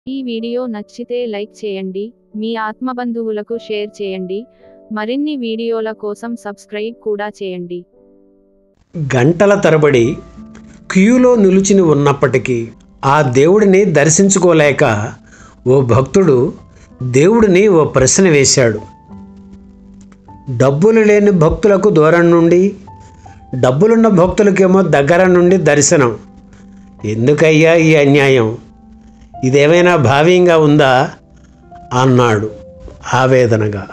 ఈ వీడియో నచ్చితే లైక్ చేయండి మీ ఆత్మబంధువులకు షేర్ చేయండి మరిన్ని వీడియోల కోసం సబ్స్క్రైబ్ కూడా చేయండి గంటల తరబడి క్యూలో నిలుచుని ఉన్నప్పటికీ ఆ దేవుడిని దర్శించుకోలేక ఓ భక్తుడు దేవుడిని ఓ ప్రశ్న వేశాడు డబ్బులు లేని భక్తులకు దూరం నుండి డబ్బులున్న భక్తులకేమో దగ్గర నుండి దర్శనం ఎందుకయ్యా ఈ అన్యాయం ఇదేమైనా భావ్యంగా ఉందా అన్నాడు ఆవేదనగా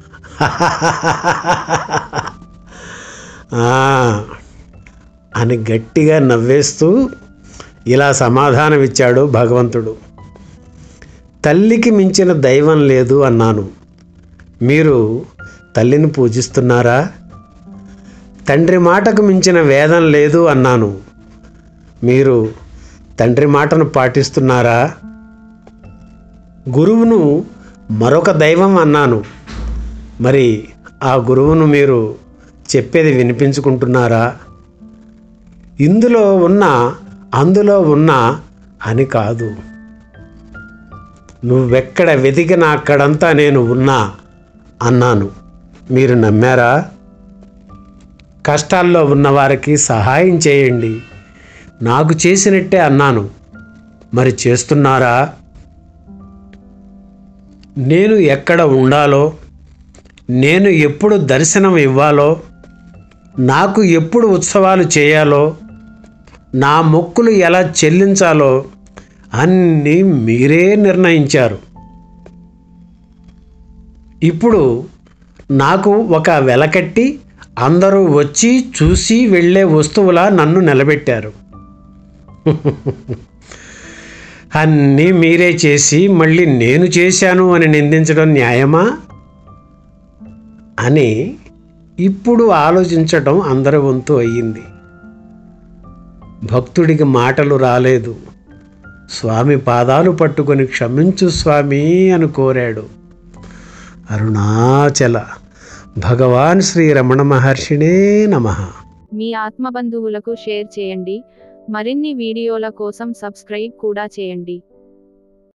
ఆ, అని గట్టిగా నవ్వేస్తూ ఇలా సమాధానమిచ్చాడు భగవంతుడు తల్లికి మించిన దైవం లేదు అన్నాను మీరు తల్లిని పూజిస్తున్నారా తండ్రి మాటకు మించిన వేదం లేదు అన్నాను మీరు తండ్రి మాటను పాటిస్తున్నారా గురువును మరొక దైవం అన్నాను మరి ఆ గురువును మీరు చెప్పేది వినిపించుకుంటున్నారా ఇందులో ఉన్న అందులో ఉన్న అని కాదు నువ్వెక్కడ వెతికినా అక్కడంతా నేను ఉన్నా అన్నాను మీరు నమ్మారా కష్టాల్లో ఉన్నవారికి సహాయం చేయండి నాకు చేసినట్టే అన్నాను మరి చేస్తున్నారా నేను ఎక్కడ ఉండాలో నేను ఎప్పుడు దర్శనం ఇవ్వాలో నాకు ఎప్పుడు ఉత్సవాలు చేయాలో నా మొక్కులు ఎలా చెల్లించాలో అన్నీ మీరే నిర్ణయించారు ఇప్పుడు నాకు ఒక వెలకట్టి అందరూ వచ్చి చూసి వెళ్ళే వస్తువులా నన్ను నిలబెట్టారు అన్నీ మీరే చేసి మళ్ళీ నేను చేశాను అని నిందించడం న్యాయమా అని ఇప్పుడు ఆలోచించడం అందరి వంతు అయ్యింది భక్తుడికి మాటలు రాలేదు స్వామి పాదాలు పట్టుకొని క్షమించు స్వామి అని కోరాడు అరుణాచల భగవాన్ శ్రీ రమణ మహర్షినే నమః మీ ఆత్మబంధువులకు షేర్ చేయండి మరిన్ని వీడియోల కోసం సబ్స్క్రైబ్ కూడా చేయండి